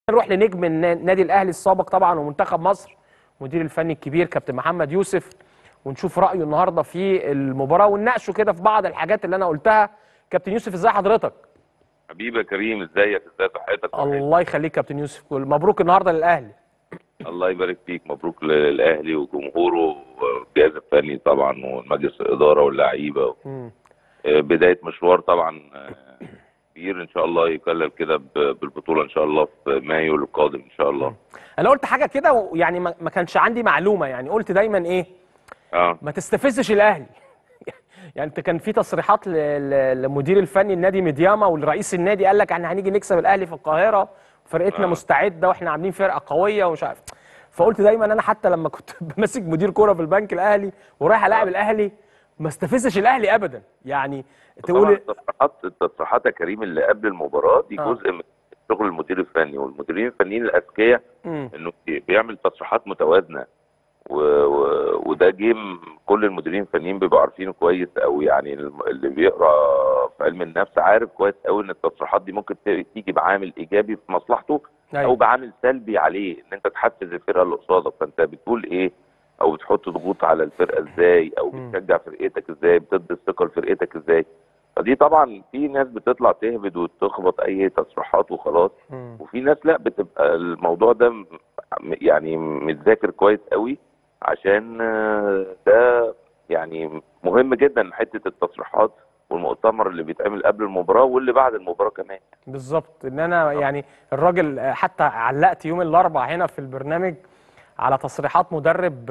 نروح لنجم النادي الاهلي السابق طبعا ومنتخب مصر مدير الفني الكبير كابتن محمد يوسف ونشوف رايه النهارده في المباراه ونناقشه كده في بعض الحاجات اللي انا قلتها كابتن يوسف ازاي حضرتك حبيبي يا كريم ازيك ازاي صحتك الله يخليك كابتن يوسف مبروك النهارده للاهلي الله يبارك فيك مبروك للاهلي وجمهوره والجهاز الفني طبعا ومجلس الاداره واللعيبه مم. بدايه مشوار طبعا كبير ان شاء الله يكلل كده بالبطوله ان شاء الله في مايو القادم ان شاء الله انا قلت حاجه كده يعني ما ما كانش عندي معلومه يعني قلت دايما ايه اه ما تستفزش الاهلي يعني انت كان في تصريحات ل- ل- لمدير الفني النادي ميدياما ولرئيس النادي قال لك احنا هنيجي نكسب الاهلي في القاهره فرقتنا آه. مستعده واحنا عاملين فرقه قويه ومش عارف فقلت دايما انا حتى لما كنت ماسك مدير كوره في البنك الاهلي ورايح الاعب الاهلي ما استفزش الاهلي ابدا يعني طبعا تقول التصريحات التصريحات يا كريم اللي قبل المباراه دي آه. جزء من شغل المدير الفني والمديرين الفنيين الاذكياء مم. انه بيعمل تصريحات متوازنه و... و... وده جيم كل المديرين الفنيين بيبقوا عارفينه كويس او يعني الم- اللي بيقرا في علم النفس عارف كويس قوي ان التصريحات دي ممكن ت- تيجي بعامل ايجابي في مصلحته او أيوة. بعامل سلبي عليه ان انت تحفز الفرقه اللي قصادك فانت بتقول ايه او بتحط ضغوط على الفرقه ازاي او مم. بتشجع فرقتك ازاي بتدي الثقه لفرقتك ازاي فدي طبعا في ناس بتطلع تهبد وتخبط اي تصريحات وخلاص مم. وفي ناس لا بتبقى الموضوع ده م- يعني متذاكر كويس قوي عشان آه، ده يعني مهم جدا حته التصريحات والمؤتمر اللي بيتعمل قبل المباراه واللي بعد المباراه كمان بالظبط ان انا يعني الراجل آه، حتى علقت يوم الاربعاء هنا في البرنامج على تصريحات مدرب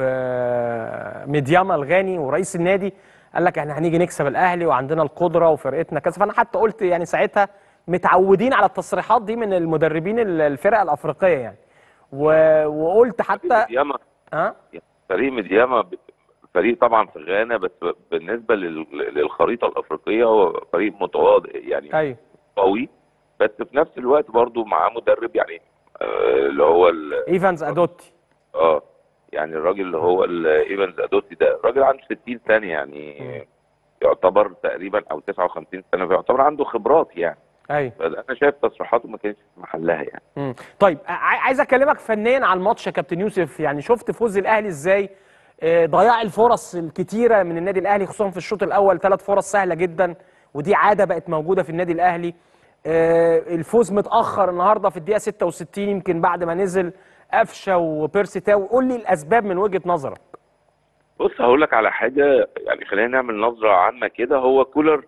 آه، ميدياما الغاني ورئيس النادي قال لك احنا هنيجي نكسب الاهلي وعندنا القدره وفرقتنا كذا فانا حتى قلت يعني ساعتها متعودين على التصريحات دي من المدربين ال- الفرق الافريقيه يعني و- وقلت حتى مدياما ها فريق مدياما ب- فريق طبعا في غانا بس بالنسبه لل- للخريطه الافريقيه هو فريق متواضع يعني ايوه قوي بس في نفس الوقت برضو معاه مدرب يعني آه، اللي هو ال- ايفانز ادوتي اه يعني الراجل اللي هو ال- ايفنز ادوتي ده راجل عنده 60 سنه يعني مم. يعتبر تقريبا او 59 سنه فيعتبر عنده خبرات يعني ايوه فانا شايف تصريحاته ما كانتش في محلها يعني مم. طيب ع- عايز اكلمك فنيا على الماتش يا كابتن يوسف يعني شفت فوز الاهلي ازاي آه، ضياع الفرص الكتيره من النادي الاهلي خصوصا في الشوط الاول ثلاث فرص سهله جدا ودي عاده بقت موجوده في النادي الاهلي آه، الفوز متاخر النهارده في الدقيقه 66 يمكن بعد ما نزل قفشه وبيرسي تاو قول لي الاسباب من وجهه نظرك بص هقول لك على حاجه يعني خلينا نعمل نظره عامه كده هو كولر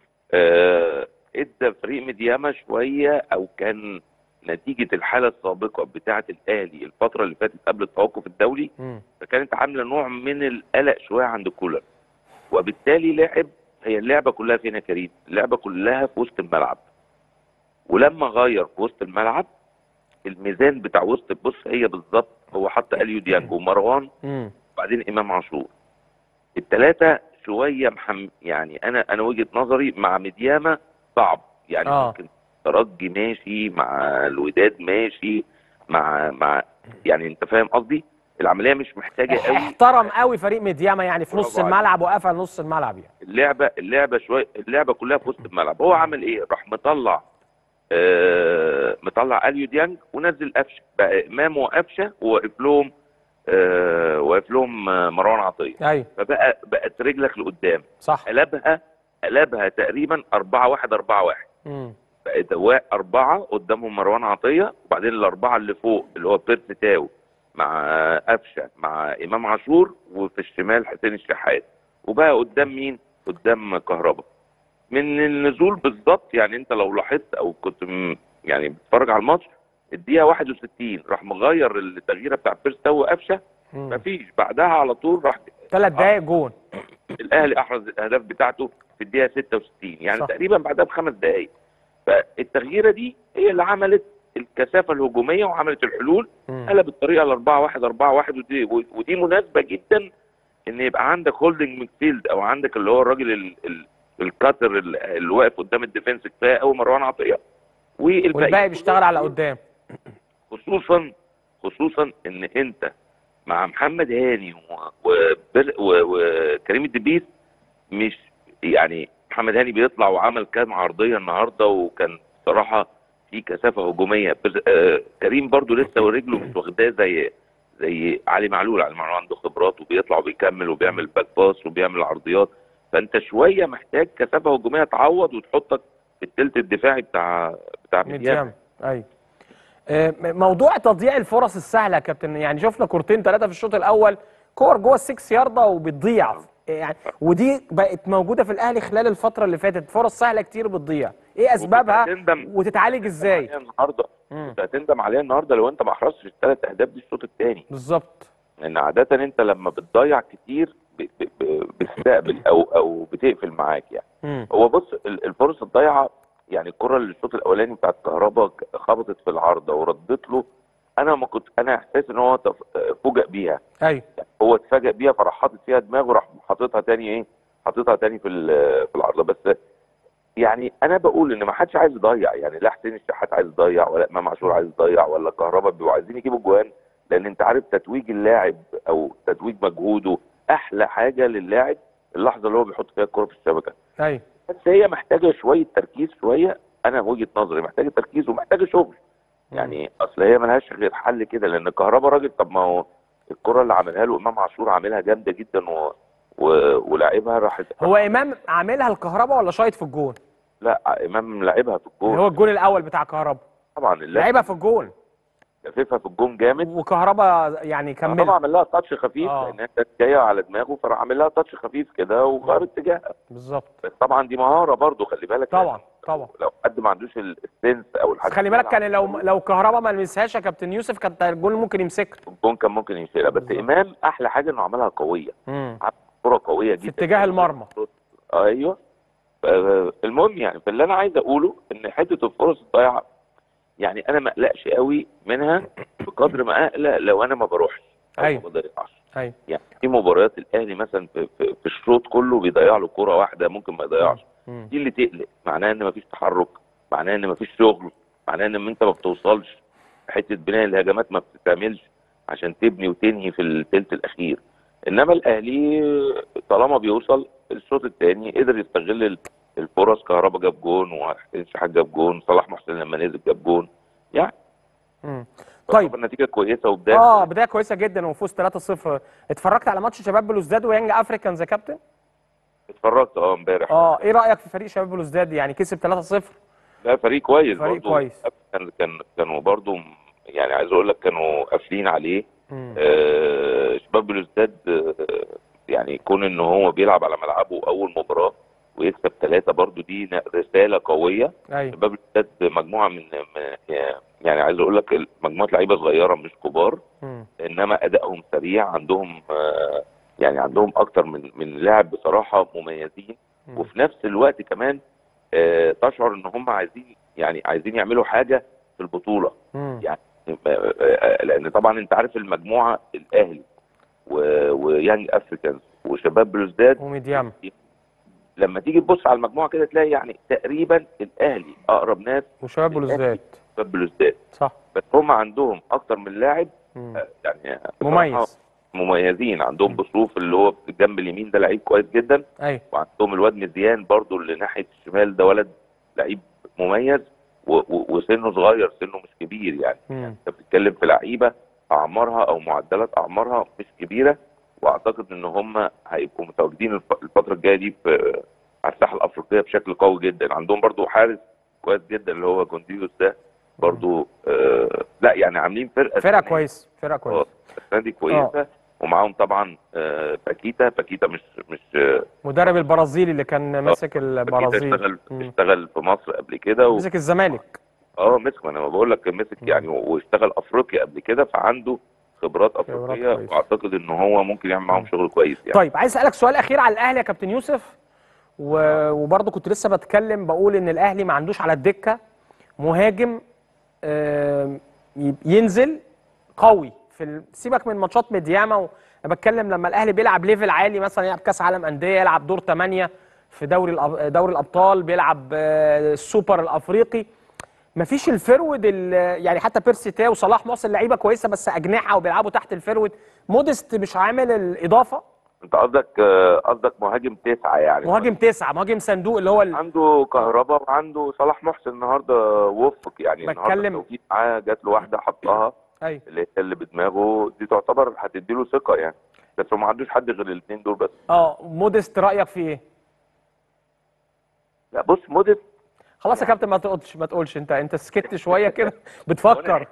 آه ادى فريق مدياما شويه او كان نتيجه الحاله السابقه بتاعه الاهلي الفتره اللي فاتت قبل التوقف الدولي مم. فكانت عامله نوع من القلق شويه عند كولر وبالتالي لعب هي اللعبه كلها فين يا كريم؟ اللعبه كلها في وسط الملعب ولما غير في وسط الملعب الميزان بتاع وسط بص هي بالظبط هو حط اليو ديانج ومروان مم. وبعدين امام عاشور الثلاثه شويه محم يعني انا انا وجهه نظري مع مدياما صعب يعني آه. آه. ممكن ترجي ماشي مع الوداد ماشي مع مع يعني انت فاهم قصدي العمليه مش محتاجه قوي احترم قوي فريق ميدياما يعني في نص برافو عليك. الملعب وقفل نص الملعب يعني اللعبه اللعبه شويه اللعبه كلها في وسط الملعب هو عمل ايه راح مطلع آه مطلع اليو ديانج ونزل قفشه بقى امام وقفشه وواقف لهم آه واقف لهم آه، مروان عطيه ايوه فبقى بقت رجلك لقدام صح قلبها قلبها تقريبا 4 1 4 1 مم. بقت وا- أربعة قدامهم مروان عطية وبعدين الأربعة اللي فوق اللي هو بيرس تاو مع قفشة مع إمام عاشور وفي الشمال حسين الشحات وبقى قدام مين؟ قدام كهربا من النزول بالظبط يعني أنت لو لاحظت أو كنت م- يعني بتتفرج على الماتش الدقيقة 61 راح مغير التغييرة بتاع بيرس تاو وقفشة مم. مفيش بعدها على طول راح ثلاث دقايق جون الاهلي احرز الاهداف بتاعته في الدقيقه 66 يعني صح. صح. تقريبا بعدها بخمس دقائق فالتغييره دي هي اللي عملت الكثافه الهجوميه وعملت الحلول مم. قلب الطريقه ل 4 1 4 1 ودي ودي مناسبه جدا ان يبقى عندك هولدنج ميدفيلد او عندك اللي هو الراجل ال- ال- الكاتر ال- اللي واقف قدام الديفنس كفايه قوي مروان عطيه والباقي بيشتغل على قدام خصوصا خصوصا ان انت مع محمد هاني و- وبر- و- وكريم الدبيس مش يعني محمد هاني بيطلع وعمل كام عرضيه النهارده وكان صراحه في كثافه هجوميه بس- آه، كريم برضو لسه ورجله مش واخداه زي زي علي معلول علي معلول عنده خبرات وبيطلع وبيكمل وبيعمل باك باس وبيعمل عرضيات فانت شويه محتاج كثافه هجوميه تعوض وتحطك في الثلث الدفاعي بتاع بتاع ميديام ميديام ايوه آه، موضوع تضييع الفرص السهله يا كابتن يعني شفنا كورتين ثلاثه في الشوط الاول كور جوه السكس ياردة وبتضيع يعني ودي بقت موجوده في الاهلي خلال الفتره اللي فاتت فرص سهله كتير بتضيع ايه اسبابها وبتندم- وتتعالج ازاي عليها النهارده مم. انت هتندم عليها النهارده لو انت ما حرصتش الثلاث اهداف دي الشوط الثاني بالظبط لان عاده انت لما بتضيع كتير ب- ب- ب- بتستقبل او او بتقفل معاك يعني مم. هو بص ال- الفرص الضايعه يعني الكره اللي الشوط الاولاني بتاعت كهربا خبطت في العارضه وردت له انا ما كنت انا احساس ان هو تف- فوجئ بيها ايوه يعني هو اتفاجئ بيها فراح حاطط فيها دماغه راح حاططها تاني ايه حاططها تاني في ال- في العارضه بس يعني انا بقول ان ما حدش عايز يضيع يعني لا حسين الشحات عايز يضيع ولا امام عاشور عايز يضيع ولا كهربا بيبقوا عايزين يجيبوا جوان لان انت عارف تتويج اللاعب او تتويج مجهوده احلى حاجه للاعب اللحظه اللي هو بيحط فيها الكره في الشبكه ايوه بس هي محتاجه شويه تركيز شويه انا وجهه نظري محتاجه تركيز ومحتاجه شغل يعني اصل هي ملهاش غير حل كده لان كهربا راجل طب ما هو الكره اللي عملها له امام عاشور عاملها جامده جدا و... و... ولاعبها راحت هو امام عاملها الكهرباء ولا شايط في الجون لا امام لاعبها في الجون اللي هو الجون الاول بتاع كهرباء طبعا اللاعب لعبها في الجون لففها في الجون جامد وكهرباء يعني طبعا كمل عمل لها تاتش خفيف آه. لان هي كانت جايه على دماغه فراح عامل لها تاتش خفيف كده وغير اتجاهها بالظبط بس طبعا دي مهاره برضو خلي بالك طبعا طبعا لو حد ما عندوش ال- السنس او بس الحاجه خلي بالك كان لو لو كهرباء ما لمسهاش يا كابتن يوسف كانت الجول ممكن يمسكها الجون كان ممكن يشيلها بس بالظبط. امام احلى حاجه انه عملها قويه مم. كره قويه جدا في اتجاه المرمى ايوه آه، المهم يعني فاللي انا عايز اقوله ان حته الفرص الضايعه يعني انا ما اقلقش قوي منها بقدر ما اقلق لو انا ما بروحش او أيوة. ما بضيعش ايوه يعني في مباريات الاهلي مثلا في, في, في الشوط كله بيضيع له كوره واحده ممكن ما يضيعش مم. دي اللي تقلق معناها ان مفيش تحرك معناها ان مفيش شغل معناها ان انت ما بتوصلش حته بناء الهجمات ما بتتعملش عشان تبني وتنهي في الثلث الاخير انما الاهلي طالما بيوصل الشوط الثاني قدر يستغل ال- الفرص كهربا جاب جون وحسين شحات جاب جون صلاح محسن لما نزل جاب جون يعني مم. طيب النتيجه كويسه وبدايه اه بدايه كويسه جدا وفوز 3-0 اتفرجت على ماتش شباب بلوزداد ويانج افريكانز يا كابتن اتفرجت اه امبارح اه ايه رايك في فريق شباب بلوزداد يعني كسب 3-0 لا فريق كويس فريق برضو. كويس. كان كان كانوا برضو يعني عايز اقول لك كانوا قافلين عليه مم. آه، شباب بلوزداد آه، يعني كون ان هو بيلعب على ملعبه اول مباراه ويكسب ثلاثه برضو دي ن- رساله قويه ايوه شباب بلوزداد مجموعه من من- يعني عايز اقول لك مجموعه لعيبه صغيره مش كبار مم. انما ادائهم سريع عندهم آه، يعني عندهم اكتر من من لاعب بصراحه مميزين مم. وفي نفس الوقت كمان آه، تشعر ان هم عايزين يعني عايزين يعملوا حاجه في البطوله مم. يعني آه، آه، لان طبعا انت عارف المجموعه الاهلي و- ويانج افريكانز وشباب بلوزداد وميديام لما تيجي تبص على المجموعه كده تلاقي يعني تقريبا الاهلي اقرب ناس وشباب بلوزداد شباب بلوزداد صح بس هم عندهم اكتر من لاعب مم. آه، يعني بصراحة مميز مميزين عندهم بصروف اللي هو في الجنب اليمين ده لعيب كويس جدا ايوه وعندهم الواد مزيان برضو اللي ناحيه الشمال ده ولد لعيب مميز و- و- وسنه صغير سنه مش كبير يعني مم. انت بتتكلم في لعيبه اعمارها او معدلات اعمارها مش كبيره واعتقد ان هم هيبقوا متواجدين الف- الفتره الجايه دي في على الساحه الافريقيه بشكل قوي جدا عندهم برضو حارس كويس جدا اللي هو جونديوس ده برضو آه لا يعني عاملين فرقه فرقه السنة- كويس فرقه اه كويس السنه دي كويسه ومعاهم طبعا آه باكيتا باكيتا مش مش آه، مدرب البرازيلي اللي كان ماسك باكيتا البرازيل اشتغل مم. اشتغل في مصر قبل كده و... مسك الزمالك اه مسك ما انا بقول لك مسك مم. يعني واشتغل افريقيا قبل كده فعنده خبرات افريقيه كويس. واعتقد ان هو ممكن يعمل معاهم مم. شغل كويس يعني طيب عايز اسالك سؤال اخير على الاهلي يا كابتن يوسف و... وبرضه كنت لسه بتكلم بقول ان الاهلي ما عندوش على الدكه مهاجم آم، ي- ينزل قوي في ال... سيبك من ماتشات مدياما و... انا بتكلم لما الاهلي بيلعب ليفل عالي مثلا يلعب كاس عالم انديه يلعب دور 8 في دوري الأب... دوري الابطال بيلعب آه، السوبر الافريقي مفيش الفرود ال- يعني حتى بيرسي تاو وصلاح محسن لعيبه كويسه بس اجنحه وبيلعبوا تحت الفرود موديست مش عامل الاضافه انت قصدك آه، قصدك مهاجم تسعه يعني مهاجم تسعه مهاجم صندوق اللي هو ال... عنده كهربا وعنده صلاح محسن النهارده وفق يعني النهارده بتكلم- التوفيق معاه جات له واحده حطها ايوه اللي هي اللي بدماغه دي تعتبر هتدي له ثقه يعني بس هو ما عندوش حد غير الاثنين دول بس اه موديست رايك فيه ايه؟ لا بص موديس خلاص يا كابتن ما تقولش ما تقولش انت انت سكت شويه كده بتفكر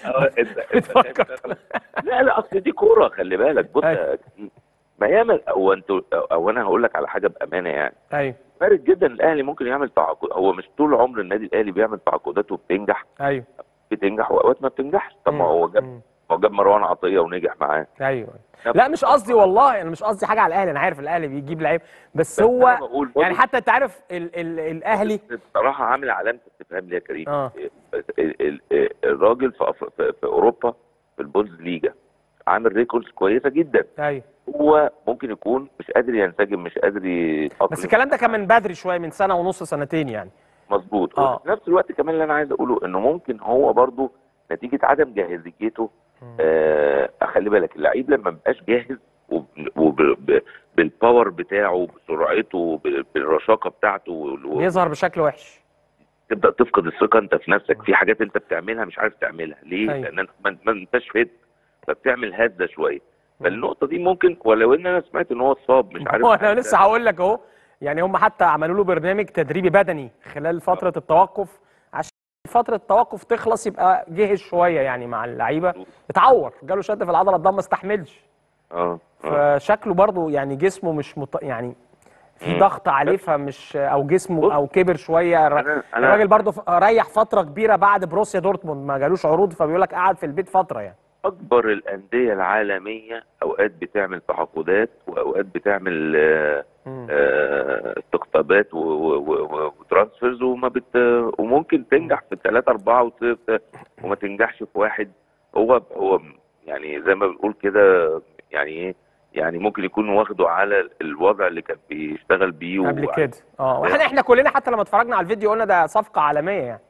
بتفكر. لا لا اصل دي كوره خلي بالك بص أيوة. ما ياما هو انتوا او انا هقول لك على حاجه بامانه يعني ايوه وارد جدا الاهلي ممكن يعمل تعاقد هو مش طول عمر النادي الاهلي بيعمل تعاقدات وبتنجح ايوه بتنجح واوقات ما بتنجحش طب ما هو جاب مم. هو جاب مروان عطيه ونجح معاه ايوه لا مش قصدي والله انا مش قصدي حاجه على الاهلي انا عارف الاهلي بيجيب لعيب بس أنا هو بقول برضه يعني حتى انت عارف ال ال الاهلي بصراحه عامل علامه استفهام ليه يا كريم اه ال- ال- ال- الراجل في, أف- في, في اوروبا في البوندز ليجا عامل ريكوردز كويسه جدا ايوه هو ممكن يكون مش قادر ينسجم مش قادر يتأقلم بس الكلام ده كان من بدري شويه من سنه ونص سنتين يعني مظبوط آه. وفي نفس الوقت كمان اللي انا عايز اقوله انه ممكن هو برضو نتيجه عدم جاهزيته آه خلي بالك اللعيب لما مبقاش جاهز وبالباور بتاعه بسرعته ب- بالرشاقه بتاعته و- بيظهر بشكل وحش تبدا تفقد الثقه انت في نفسك في حاجات انت بتعملها مش عارف تعملها ليه؟ أيوة. لان انت ما ما انتش فت فبتعمل هزه شويه فالنقطه دي ممكن ولو ان انا سمعت ان هو اتصاب مش عارف هو انا لسه هقول لك اهو يعني هم حتى عملوا له برنامج تدريبي بدني خلال فتره التوقف عشان فتره التوقف تخلص يبقى جهز شويه يعني مع اللعيبه اتعور جاله شد في العضله الضمه ما استحملش اه اه فشكله برضه يعني جسمه مش مط... يعني في مم. ضغط عليه فمش او جسمه او كبر شويه الر- أنا- أنا- الراجل برضه ف- ريح فتره كبيره بعد بروسيا دورتموند ما جالوش عروض فبيقول لك قعد في البيت فتره يعني اكبر الانديه العالميه اوقات بتعمل تعاقدات واوقات بتعمل آه، مم. آه، استقطابات و- و- و- وترانسفيرز وما بت وممكن تنجح في ثلاثة أربعة وت- وما تنجحش في واحد هو هو يعني زي ما بنقول كده يعني إيه يعني ممكن يكون واخده على الوضع اللي كان بيشتغل بيه قبل و- كده اه واحنا احنا كلنا حتى لما اتفرجنا على الفيديو قلنا ده صفقه عالميه يعني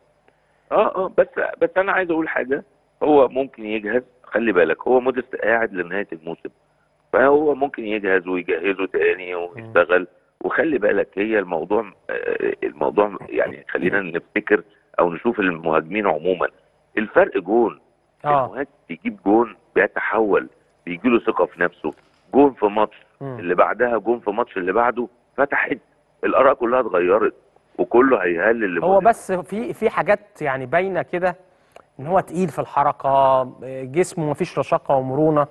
اه اه بس بس انا عايز اقول حاجه هو ممكن يجهز خلي بالك هو موديست قاعد لنهايه الموسم فهو ممكن يجهز ويجهزه تاني ويشتغل وخلي بالك هي الموضوع آه، الموضوع يعني خلينا نفتكر او نشوف المهاجمين عموما الفرق جون اه المهاجم بيجيب جون بيتحول بيجي له ثقه في نفسه جون في ماتش مم. اللي بعدها جون في ماتش اللي بعده فتحت الاراء كلها اتغيرت وكله هيهلل هو لموديست. بس في في حاجات يعني باينه كده ان هو تقيل في الحركه جسمه مفيش رشاقه ومرونه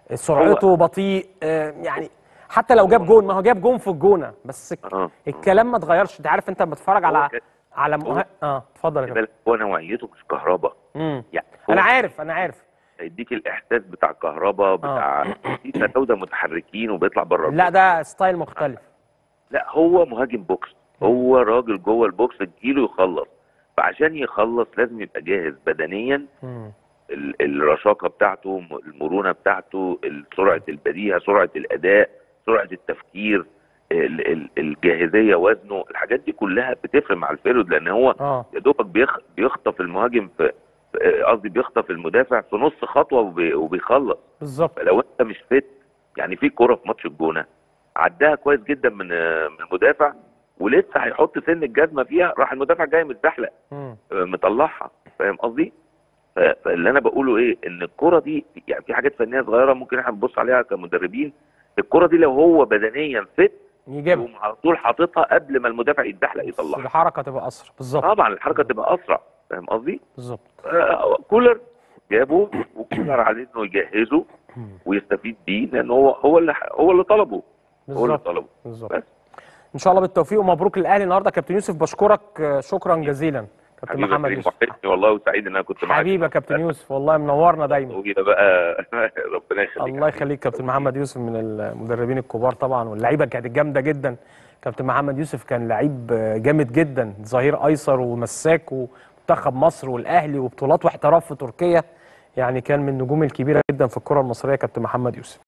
سرعته بطيء آه، يعني حتى لو جاب جون ما هو جاب جون في الجونه بس الك- اه الكلام ما اتغيرش انت عارف انت بتتفرج هو على كان- على مه... اه اتفضل يا خلي كابتن بالك هو نوعيته مش كهرباء امم يعني هو انا عارف انا عارف هيديك الاحساس بتاع الكهرباء بتاع في تلاته متحركين وبيطلع بره لا ده ستايل مختلف لا هو مهاجم بوكس هو راجل جوه البوكس تجيله يخلص فعشان يخلص لازم يبقى جاهز بدنيا مم. ال- الرشاقه بتاعته م- المرونه بتاعته ال- سرعه البديهه سرعه الاداء سرعه التفكير ال- ال- الجاهزيه وزنه الحاجات دي كلها بتفرق مع الفيرود لان هو اه يا دوبك بيخ- بيخطف المهاجم في في- قصدي بيخطف المدافع في نص خطوه وبي- وبيخلص بالظبط فلو انت مش فت يعني في كوره في ماتش الجونه عداها كويس جدا من من المدافع ولسه هيحط سن الجزمه فيها راح المدافع جاي متزحلق مم. آه، مطلعها فاهم قصدي؟ ف- فاللي انا بقوله ايه ان الكوره دي يعني في حاجات فنيه صغيره ممكن احنا نبص عليها كمدربين الكوره دي لو هو بدنيا فت يجيبها يقوم على طول حاططها قبل ما المدافع يتزحلق يطلعها الحركه تبقى اسرع بالظبط طبعا الحركه تبقى اسرع فاهم قصدي؟ بالظبط آه، كولر جابه وكولر عليه انه يجهزه ويستفيد بيه لان هو هو اللي هو اللي طلبه هو اللي بالظبط طلبه بالظبط بس. ان شاء الله بالتوفيق ومبروك للاهلي النهارده كابتن يوسف بشكرك آه، شكرا جزيلا كابتن حبيبي يا محمد كريم يوسف وحشني والله وسعيد ان انا كنت معاك حبيبي يا كابتن يوسف والله منورنا دايما طويله بقى ربنا يخليك الله يخليك كابتن محمد يوسف من المدربين الكبار طبعا واللعيبه كانت جامده جدا كابتن محمد يوسف كان لعيب آه، جامد جدا ظهير ايسر ومساك ومنتخب مصر والاهلي وبطولات واحتراف في تركيا يعني كان من النجوم الكبيره جدا في الكره المصريه كابتن محمد يوسف